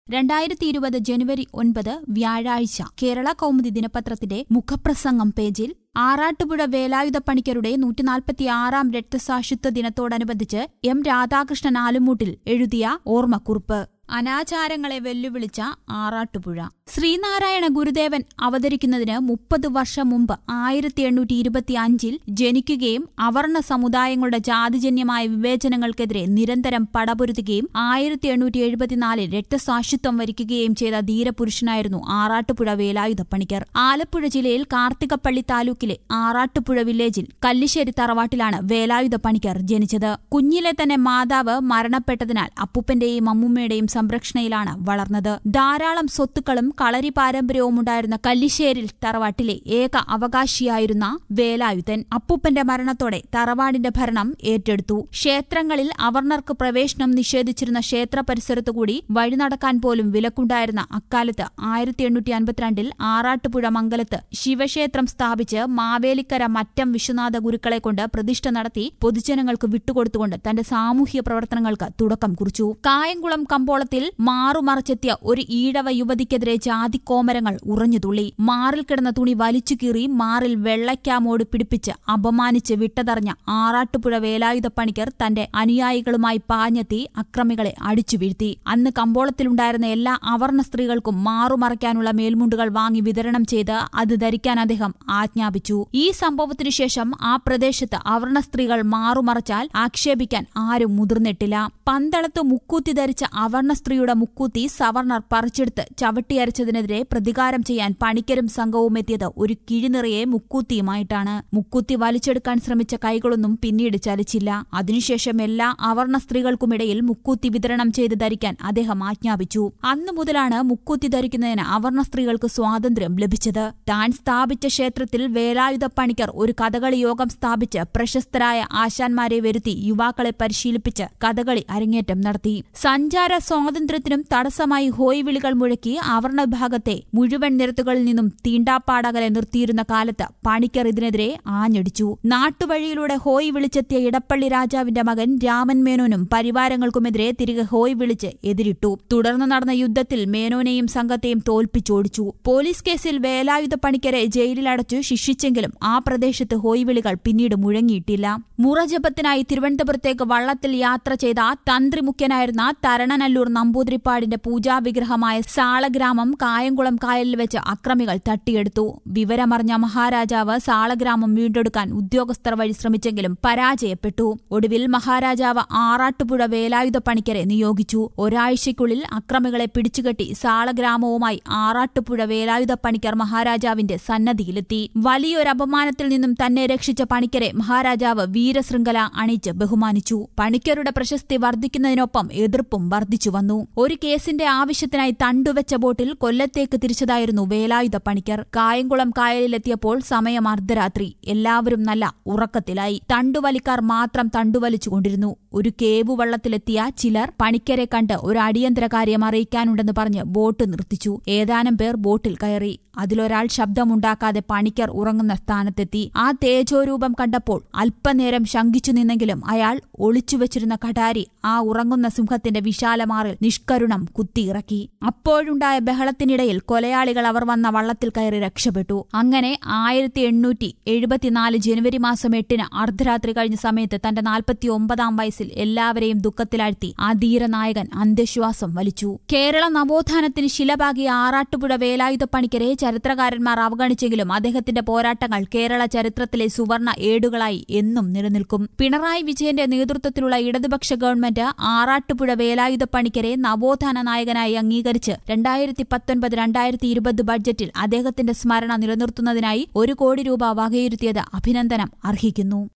രണ്ടായിരത്തി ഇരുപത് ജനുവരി ഒൻപത് വ്യാഴാഴ്ച കേരള കൗമുദി ദിനപത്രത്തിന്റെ മുഖപ്രസംഗം പേജിൽ ആറാട്ടുപുഴ വേലായുധ പണിക്കരുടെ നൂറ്റിനാൽപ്പത്തിയാറാം രക്തസാക്ഷിത്വ ദിനത്തോടനുബന്ധിച്ച് എം രാധാകൃഷ്ണൻ ആലുമൂട്ടിൽ എഴുതിയ ഓർമ്മക്കുറിപ്പ് അനാചാരങ്ങളെ വെല്ലുവിളിച്ച ആറാട്ടുപുഴ ശ്രീനാരായണ ഗുരുദേവൻ അവതരിക്കുന്നതിന് മുപ്പത് വർഷം മുമ്പ് ആയിരത്തി എണ്ണൂറ്റി ഇരുപത്തി അഞ്ചിൽ ജനിക്കുകയും അവർണ സമുദായങ്ങളുടെ ജാതിജന്യമായ വിവേചനങ്ങൾക്കെതിരെ നിരന്തരം പടപൊരുതുകയും ആയിരത്തി എണ്ണൂറ്റി എഴുപത്തിനാലിൽ രക്തസാക്ഷിത്വം വരിക്കുകയും ചെയ്ത ധീരപുരുഷനായിരുന്നു ആറാട്ടുപുഴ വേലായുധ പണിക്കർ ആലപ്പുഴ ജില്ലയിൽ കാർത്തികപ്പള്ളി താലൂക്കിലെ ആറാട്ടുപുഴ വില്ലേജിൽ കല്ലിശ്ശേരി തറവാട്ടിലാണ് വേലായുധ പണിക്കർ ജനിച്ചത് കുഞ്ഞിലെ തന്നെ മാതാവ് മരണപ്പെട്ടതിനാൽ അപ്പൂപ്പന്റെയും അമ്മുമ്മയുടെയും സംരക്ഷണയിലാണ് വളർന്നത് ധാരാളം സ്വത്തുക്കളും കളരി പാരമ്പര്യവും ഉണ്ടായിരുന്ന കല്ലിശ്ശേരിൽ തറവാട്ടിലെ ഏക അവകാശിയായിരുന്ന വേലായുധൻ അപ്പൂപ്പന്റെ മരണത്തോടെ തറവാടിന്റെ ഭരണം ഏറ്റെടുത്തു ക്ഷേത്രങ്ങളിൽ അവർണർക്ക് പ്രവേശനം നിഷേധിച്ചിരുന്ന ക്ഷേത്ര പരിസരത്തുകൂടി വഴി നടക്കാൻ പോലും വിലക്കുണ്ടായിരുന്ന അക്കാലത്ത് ആയിരത്തി എണ്ണൂറ്റി അൻപത്തിരണ്ടിൽ ആറാട്ടുപുഴ മംഗലത്ത് ശിവക്ഷേത്രം സ്ഥാപിച്ച് മാവേലിക്കര മറ്റം വിശ്വനാഥ ഗുരുക്കളെ കൊണ്ട് പ്രതിഷ്ഠ നടത്തി പൊതുജനങ്ങൾക്ക് വിട്ടുകൊടുത്തുകൊണ്ട് തന്റെ സാമൂഹ്യ പ്രവർത്തനങ്ങൾക്ക് തുടക്കം കുറിച്ചു കായംകുളം കമ്പോളത്തിൽ മാറുമറച്ചെത്തിയ ഒരു ഈഴവ യുവതിക്കെതിരെ ജാതിക്കോമരങ്ങൾ ഉറഞ്ഞുതുള്ളി മാറിൽ കിടന്ന തുണി വലിച്ചു കീറി മാറിൽ വെള്ളയ്ക്കാമോട് പിടിപ്പിച്ച് അപമാനിച്ച് വിട്ടതറിഞ്ഞ ആറാട്ടുപുഴ വേലായുധ പണിക്കർ തന്റെ അനുയായികളുമായി പാഞ്ഞെത്തി അക്രമികളെ അടിച്ചു വീഴ്ത്തി അന്ന് കമ്പോളത്തിലുണ്ടായിരുന്ന എല്ലാ അവർണ സ്ത്രീകൾക്കും മാറുമറയ്ക്കാനുള്ള മേൽമുണ്ടുകൾ വാങ്ങി വിതരണം ചെയ്ത് അത് ധരിക്കാൻ അദ്ദേഹം ആജ്ഞാപിച്ചു ഈ സംഭവത്തിനു ശേഷം ആ പ്രദേശത്ത് അവർണ സ്ത്രീകൾ മാറുമറച്ചാൽ ആക്ഷേപിക്കാൻ ആരും മുതിർന്നിട്ടില്ല പന്തളത്ത് മുക്കൂത്തി ധരിച്ച അവർണ സ്ത്രീയുടെ മുക്കൂത്തി സവർണർ പറിച്ചെടുത്ത് ചവിട്ടിയരച്ചതിനെതിരെ പ്രതികാരം ചെയ്യാൻ പണിക്കരും സംഘവും എത്തിയത് ഒരു കിഴിനിറയെ മുക്കൂത്തിയുമായിട്ടാണ് മുക്കൂത്തി വലിച്ചെടുക്കാൻ ശ്രമിച്ച കൈകളൊന്നും പിന്നീട് ചലിച്ചില്ല അതിനുശേഷം എല്ലാ അവർണ സ്ത്രീകൾക്കുമിടയിൽ മുക്കൂത്തി വിതരണം ചെയ്ത് ധരിക്കാൻ അദ്ദേഹം ആജ്ഞാപിച്ചു അന്നു മുതലാണ് മുക്കൂത്തി ധരിക്കുന്നതിന് അവർണ സ്ത്രീകൾക്ക് സ്വാതന്ത്ര്യം ലഭിച്ചത് താൻ സ്ഥാപിച്ച ക്ഷേത്രത്തിൽ വേലായുധ പണിക്കർ ഒരു കഥകളി യോഗം സ്ഥാപിച്ച് പ്രശസ്തരായ ആശാന്മാരെ വരുത്തി യുവാക്കളെ പരിശീലിപ്പിച്ച് കഥകളി അരങ്ങേറ്റം നടത്തി സഞ്ചാര സ്വാതന്ത്ര്യത്തിനും തടസ്സമായി ഹോയ് വിളികൾ മുഴക്കി അവർണ വിഭാഗത്തെ മുഴുവൻ നിരത്തുകളിൽ നിന്നും തീണ്ടാപ്പാടകലെ നിർത്തിയിരുന്ന കാലത്ത് പണിക്കർ ഇതിനെതിരെ ആഞ്ഞടിച്ചു നാട്ടുവഴിയിലൂടെ ഹോയ് വിളിച്ചെത്തിയ ഇടപ്പള്ളി രാജാവിന്റെ മകൻ രാമൻ മേനോനും പരിവാരങ്ങൾക്കുമെതിരെ തിരികെ ഹോയ് വിളിച്ച് എതിരിട്ടു തുടർന്ന് നടന്ന യുദ്ധത്തിൽ മേനോനെയും സംഘത്തെയും തോൽപ്പിച്ചോടിച്ചു പോലീസ് കേസിൽ വേലായുധ പണിക്കരെ ജയിലിലടച്ചു ശിക്ഷിച്ചെങ്കിലും ആ പ്രദേശത്ത് ഹോയ് വിളികൾ പിന്നീട് മുഴങ്ങിയിട്ടില്ല മുറജപത്തിനായി തിരുവനന്തപുരത്തേക്ക് വള്ളത്തിൽ യാത്ര ചെയ്ത തന്ത്രിമുഖ്യനായിരുന്ന തരണനല്ലൂർ നമ്പൂതിരിപ്പാടിന്റെ പൂജാവിഗ്രഹമായ സാളഗ്രാമം കായംകുളം കായലിൽ വെച്ച് അക്രമികൾ തട്ടിയെടുത്തു വിവരമറിഞ്ഞ മഹാരാജാവ് സാളഗ്രാമം വീണ്ടെടുക്കാൻ ഉദ്യോഗസ്ഥർ വഴി ശ്രമിച്ചെങ്കിലും പരാജയപ്പെട്ടു ഒടുവിൽ മഹാരാജാവ് ആറാട്ടുപുഴ വേലായുധ പണിക്കരെ നിയോഗിച്ചു ഒരാഴ്ചയ്ക്കുള്ളിൽ അക്രമികളെ പിടിച്ചുകെട്ടി സാളഗ്രാമവുമായി ആറാട്ടുപുഴ വേലായുധ പണിക്കർ മഹാരാജാവിന്റെ സന്നദ്ധിയിലെത്തി വലിയൊരു അപമാനത്തിൽ നിന്നും തന്നെ രക്ഷിച്ച പണിക്കരെ മഹാരാജാവ് വീരശൃംഖല അണിയിച്ച് ബഹുമാനിച്ചു പണിക്കരുടെ പ്രശസ്തി വർദ്ധിക്കുന്നതിനൊപ്പം എതിർപ്പും വർദ്ധിച്ചു വന്നു ഒരു കേസിന്റെ ആവശ്യത്തിനായി തണ്ടുവെച്ച ബോട്ടിൽ കൊല്ലത്തേക്ക് തിരിച്ചതായിരുന്നു വേലായുധ പണിക്കർ കായംകുളം കായലിലെത്തിയപ്പോൾ സമയം അർദ്ധരാത്രി എല്ലാവരും നല്ല ഉറക്കത്തിലായി തണ്ടുവലിക്കാർ മാത്രം തണ്ടുവലിച്ചുകൊണ്ടിരുന്നു ഒരു കേവു വള്ളത്തിലെത്തിയ ചിലർ പണിക്കരെ കണ്ട് ഒരു അടിയന്തര കാര്യം അറിയിക്കാനുണ്ടെന്ന് പറഞ്ഞ് ബോട്ട് നിർത്തിച്ചു ഏതാനും പേർ ബോട്ടിൽ കയറി അതിലൊരാൾ ശബ്ദമുണ്ടാക്കാതെ പണിക്കർ ഉറങ്ങുന്ന സ്ഥാനത്തെത്തി ആ തേജോരൂപം കണ്ടപ്പോൾ അല്പനേരം ശങ്കിച്ചു നിന്നെങ്കിലും അയാൾ ഒളിച്ചുവെച്ചിരുന്ന കടാരി ആ ഉറങ്ങുന്ന സിംഹത്തിന്റെ വിശാലമാറിൽ നിഷ്കരുണം കുത്തിയിറക്കി അപ്പോഴുണ്ടായ ബഹളത്തിനിടയിൽ കൊലയാളികൾ അവർ വന്ന വള്ളത്തിൽ കയറി രക്ഷപ്പെട്ടു അങ്ങനെ ആയിരത്തി എണ്ണൂറ്റി എഴുപത്തിനാല് ജനുവരി മാസം എട്ടിന് അർദ്ധരാത്രി കഴിഞ്ഞ സമയത്ത് തന്റെ നാൽപ്പത്തി ഒമ്പതാം വയസ്സിൽ എല്ലാവരെയും ദുഃഖത്തിലാഴ്ത്തി ആ ധീരനായകൻ അന്ത്യശ്വാസം വലിച്ചു കേരള നവോത്ഥാനത്തിന് ശിലപാകിയ ആറാട്ടുപുഴ വേലായുധ പണിക്കരെ ചരിത്രകാരന്മാർ അവഗണിച്ചെങ്കിലും അദ്ദേഹത്തിന്റെ പോരാട്ടങ്ങൾ കേരള ചരിത്രത്തിലെ സുവർണ ഏടുകളായി എന്നും നിലനിൽക്കും പിണറായി വിജയന്റെ നേതൃത്വത്തിലുള്ള ഇടതുപക്ഷ ഗവൺമെന്റ് ആറാട്ടുപുഴ വേലായുധ പണിക്കരെ നവോത്ഥാന നായകനായി അംഗീകരിച്ച് രണ്ടായിരത്തി പത്തൊൻപത് രണ്ടായിരത്തി ഇരുപത് ബഡ്ജറ്റിൽ അദ്ദേഹത്തിന്റെ സ്മരണ നിലനിർത്തുന്നതിനായി ഒരു കോടി രൂപ വകയിരുത്തിയത് അഭിനന്ദനം അർഹിക്കുന്നു